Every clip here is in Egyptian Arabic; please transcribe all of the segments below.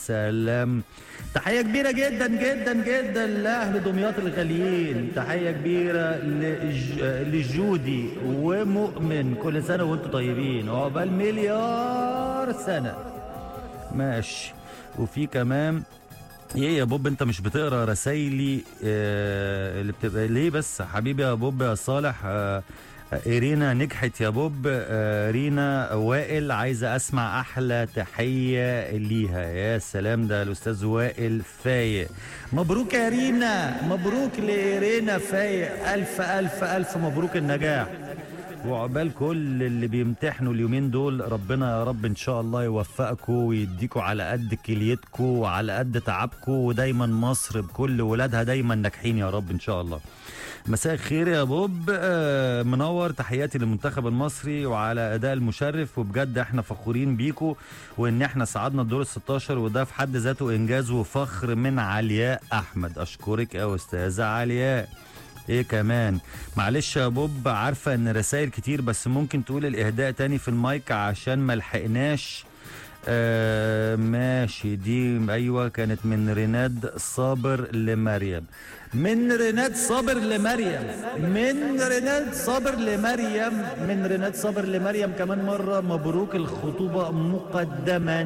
سلام تحية كبيرة جدا جدا جدا لأهل دمياط الغاليين تحية كبيرة لج... لجودي ومؤمن كل سنة وانتم طيبين عقبال مليار سنة ماشي وفي كمان ايه يا بوب انت مش بتقرا رسايلي آه اللي بتبقى ليه بس حبيبي يا بوب يا صالح آه إيرينا نجحت يا بوب آه رينا وائل عايزة أسمع أحلى تحية ليها يا سلام ده الأستاذ وائل فايق مبروك يا رينا مبروك لإيرينا فايق ألف ألف ألف مبروك النجاح وعقبال كل اللي بيمتحنوا اليومين دول ربنا يا رب ان شاء الله يوفقكم ويديكم على قد كليتكم وعلى قد تعبكم ودايما مصر بكل ولادها دايما ناجحين يا رب ان شاء الله مساء الخير يا بوب آه منور تحياتي للمنتخب المصري وعلى اداء المشرف وبجد احنا فخورين بيكم وان احنا صعدنا الدور ال 16 وده في حد ذاته انجاز وفخر من علياء احمد اشكرك يا استاذه علياء ايه كمان معلش يا بوب عارفه ان رسائل كتير بس ممكن تقول الاهداء تاني في المايك عشان ما لحقناش آه ماشي دي ايوه كانت من ريناد صابر لمريم من ريناد صابر لمريم من ريناد صابر لمريم من ريناد صابر لمريم كمان مره مبروك الخطوبه مقدما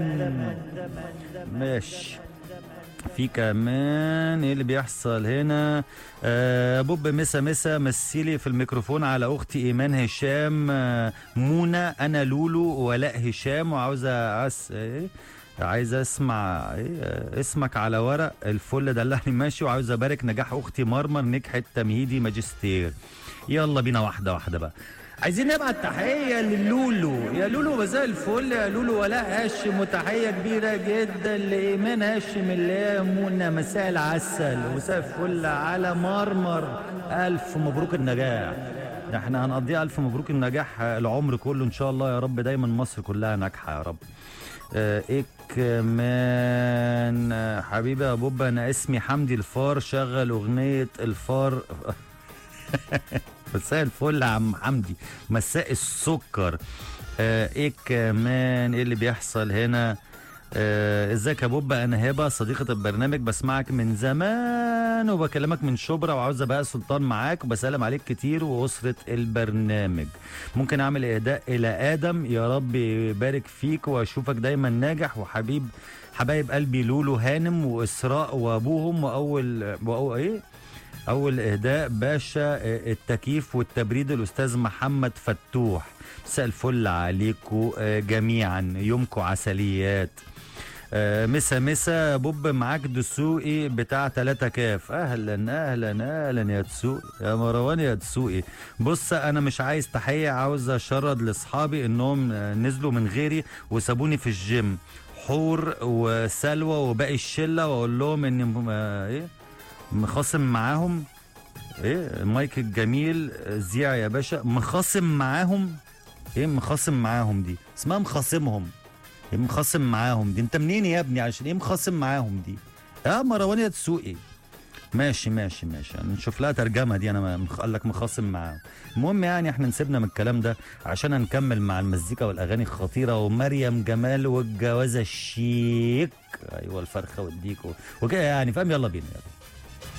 ماشي في كمان ايه اللي بيحصل هنا آه بوب مسا مسا مسيلي في الميكروفون على اختي ايمان هشام آه منى انا لولو ولاء هشام وعاوزه أس... ايه عايزه اسمع ايه آه اسمك على ورق الفل دلعني ماشي وعاوز ابارك نجاح اختي مرمر نجحت تمهيدي ماجستير يلا بينا واحده واحده بقى عايزين نبعت تحية للولو يا لولو مساء الفل يا لولو ولاء هاشم وتحية كبيرة جدا لإيمان هاشم اللي هي منى مساء العسل ومساء الفل على مرمر ألف مبروك النجاح ده احنا هنقضيها ألف مبروك النجاح العمر كله إن شاء الله يا رب دايما مصر كلها ناجحة يا رب اه ايه كمان اه حبيبي يا بوبا انا اسمي حمدي الفار شغل اغنيه الفار مساء الفل يا عم حمدي مساء السكر آه ايه كمان ايه اللي بيحصل هنا آه ازيك يا بوبا انا هبه صديقه البرنامج بسمعك من زمان وبكلمك من شبرا وعاوزه بقى سلطان معاك وبسلم عليك كتير واسره البرنامج ممكن اعمل اهداء الى ادم يا رب يبارك فيك واشوفك دايما ناجح وحبيب حبايب قلبي لولو هانم واسراء وابوهم واول واول ايه اول اهداء باشا التكييف والتبريد الاستاذ محمد فتوح مساء الفل عليكم جميعا يومكم عسليات مسا مسا بوب معاك دسوقي بتاع 3 كاف اهلا اهلا اهلا يا دسوقي يا مروان يا دسوقي بص انا مش عايز تحيه عاوز اشرد لاصحابي انهم نزلوا من غيري وسابوني في الجيم حور وسلوى وباقي الشله واقول لهم ان ايه مخاصم معاهم ايه المايك الجميل زيع يا باشا مخاصم معاهم ايه مخاصم معاهم دي اسمها مخاصمهم ايه مخاصم معاهم دي انت منين يا ابني عشان ايه مخاصم معاهم دي اه مروان يا تسوقي ماشي ماشي ماشي نشوف لها ترجمه دي انا قال لك مخاصم معاهم المهم يعني احنا نسيبنا من الكلام ده عشان هنكمل مع المزيكا والاغاني الخطيره ومريم جمال والجوازه الشيك ايوه الفرخه والديك وكده يعني فاهم يلا بينا يلا